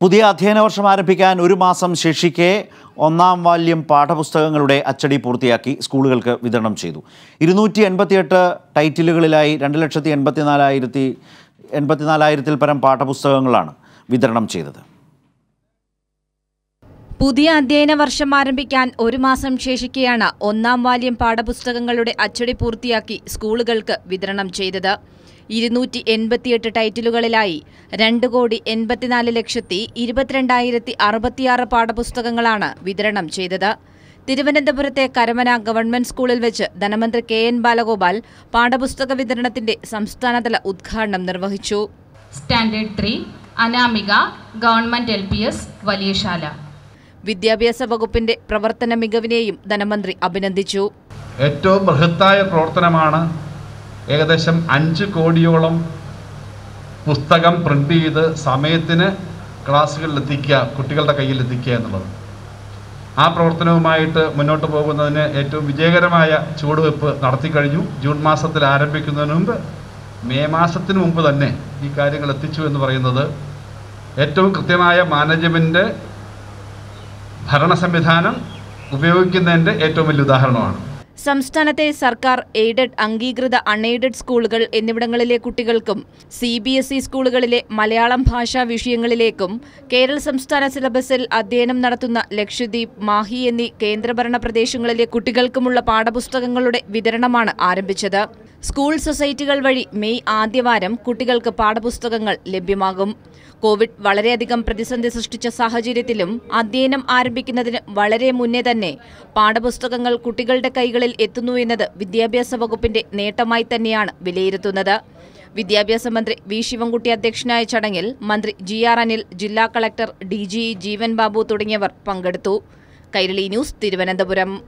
പുതിയ അധ്യയന വർഷം ആരംഭിക്കാൻ ഒരു മാസം ശേഷിക്കെ ഒന്നാം വാല്യം പാഠപുസ്തകങ്ങളുടെ അച്ചടി പൂർത്തിയാക്കി സ്കൂളുകൾക്ക് വിതരണം ചെയ്തു ഇരുന്നൂറ്റി എൺപത്തിയെട്ട് ടൈറ്റിലുകളിലായി രണ്ട് ലക്ഷത്തി എൺപത്തിനാലായിരത്തി എൺപത്തിനാലായിരത്തിൽ പരം പാഠപുസ്തകങ്ങളാണ് വിതരണം ചെയ്തത് പുതിയ അധ്യയന വർഷം ആരംഭിക്കാൻ ഒരു മാസം ശേഷിക്കെയാണ് ഒന്നാം വാല്യം പാഠപുസ്തകങ്ങളുടെ അച്ചടി പൂർത്തിയാക്കി സ്കൂളുകൾക്ക് വിതരണം ചെയ്തത് ഇരുന്നൂറ്റി എൺപത്തിയെട്ട് ടൈറ്റിലുകളിലായി രണ്ട് കോടി എൺപത്തിനാല് ലക്ഷത്തി ഇരുപത്തിരണ്ടായിരത്തി അറുപത്തിയാറ് പാഠപുസ്തകങ്ങളാണ് വിതരണം ചെയ്തത് തിരുവനന്തപുരത്തെ കരമന ഗവൺമെന്റ് സ്കൂളിൽ വെച്ച് ധനമന്ത്രി കെ എൻ ബാലഗോപാൽ പാഠപുസ്തക വിതരണത്തിന്റെ സംസ്ഥാനതല ഉദ്ഘാടനം നിർവഹിച്ചു standard three Anamika government L P S Valiyasala വിദ്യാഭ്യാസ വകുപ്പിന്റെ പ്രവർത്തന മികവിനെയും ധനമന്ത്രി അഭിനന്ദിച്ചു ഏറ്റവും ബൃഹത്തായ പ്രവർത്തനമാണ് ഏകദേശം അഞ്ച് കോടിയോളം പുസ്തകം പ്രിൻ്റ് ചെയ്ത് സമയത്തിന് ക്ലാസ്സുകളിൽ എത്തിക്കുക കുട്ടികളുടെ കയ്യിൽ എത്തിക്കുക എന്നുള്ളത് ആ പ്രവർത്തനവുമായിട്ട് മുന്നോട്ട് പോകുന്നതിന് ഏറ്റവും വിജയകരമായ ചുവടുവെപ്പ് നടത്തിക്കഴിഞ്ഞു ജൂൺ മാസത്തിൽ ആരംഭിക്കുന്നതിന് മുമ്പ് മെയ് മാസത്തിന് മുമ്പ് തന്നെ ഈ കാര്യങ്ങൾ എത്തിച്ചു എന്ന് പറയുന്നത് ഏറ്റവും കൃത്യമായ മാനേജ്മെൻറ്റ് ഭരണ സംവിധാനം ഉപയോഗിക്കുന്നതിൻ്റെ ഏറ്റവും വലിയ ഉദാഹരണമാണ് സംസ്ഥാനത്തെ സർക്കാർ എയ്ഡഡ് അംഗീകൃത അൺഎയ്ഡഡ് സ്കൂളുകൾ എന്നിവിടങ്ങളിലെ കുട്ടികൾക്കും സി ബി എസ് ഇ സ്കൂളുകളിലെ മലയാളം ഭാഷാ വിഷയങ്ങളിലേക്കും കേരള സംസ്ഥാന സിലബസിൽ അധ്യയനം നടത്തുന്ന ലക്ഷദ്വീപ് മാഹി എന്നീ കേന്ദ്രഭരണ പ്രദേശങ്ങളിലെ കുട്ടികൾക്കുമുള്ള പാഠപുസ്തകങ്ങളുടെ വിതരണമാണ് ആരംഭിച്ചത് സ്കൂൾ സൊസൈറ്റികൾ വഴി മെയ് ആദ്യവാരം കുട്ടികൾക്ക് പാഠപുസ്തകങ്ങൾ ലഭ്യമാകും കോവിഡ് വളരെയധികം പ്രതിസന്ധി സൃഷ്ടിച്ച സാഹചര്യത്തിലും അധ്യയനം ആരംഭിക്കുന്നതിന് വളരെ മുന്നേ തന്നെ പാഠപുസ്തകങ്ങൾ കുട്ടികളുടെ കൈകളിൽ എത്തുന്നു എന്നത് വിദ്യാഭ്യാസ വകുപ്പിന്റെ നേട്ടമായി തന്നെയാണ് വിലയിരുത്തുന്നത് വിദ്യാഭ്യാസ മന്ത്രി വി ശിവൻകുട്ടി അധ്യക്ഷനായ ചടങ്ങിൽ മന്ത്രി ജി ആർ അനിൽ ജില്ലാ collector D G Jeevan Babu തുടങ്ങിയവർ പങ്കെടുത്തു കൈരളി ന്യൂസ് തിരുവനന്തപുരം